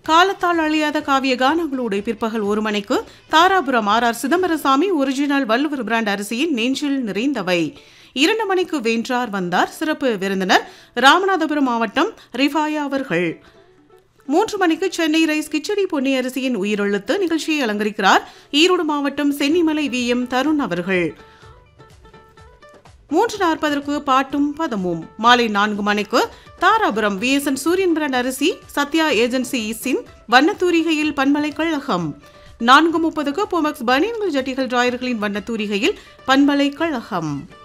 காலத்தால் அழியாத காவிய கானங்களோடு பிற்பகல் ஒரு மணிக்கு Dharapuram R R Chidambaraswamy original Valluvar brand அரிசியின் நெஞ்சில் நிறைந்தவை இரண்டு மணிக்கு வென்றார் வந்தார் சிறப்பு விருந்தினர் ராமநாதபுரம் மாவட்டம் ரிஃபாயா அவர்கள் மூன்று மணிக்கு சென்னை ரைஸ் கிச்சடி பொன்னி அரிசியின் உயிரெழுத்து நிகழ்ச்சியை அலங்கரிக்கிறார் ஈரோடு மாவட்டம் சென்னிமலை வி எம் தருண் அவர்கள் மூன்று நாற்பதற்கு பாட்டும் பதமும் மாலை நான்கு மணிக்கு தாராபுரம் விஎஸ்என் சூரியன் பிராண்ட் அரிசி சத்யா ஏஜென்சி இசின் வண்ணத்தூரிகையில் பண்பலைக்கழகம் நான்கு முப்பதுக்கு போமக்ஸ் பனியன்கள் ஜட்டிகள் டிராயர்களின் வண்ணத்தூரிகையில் பண்பலைக்கழகம்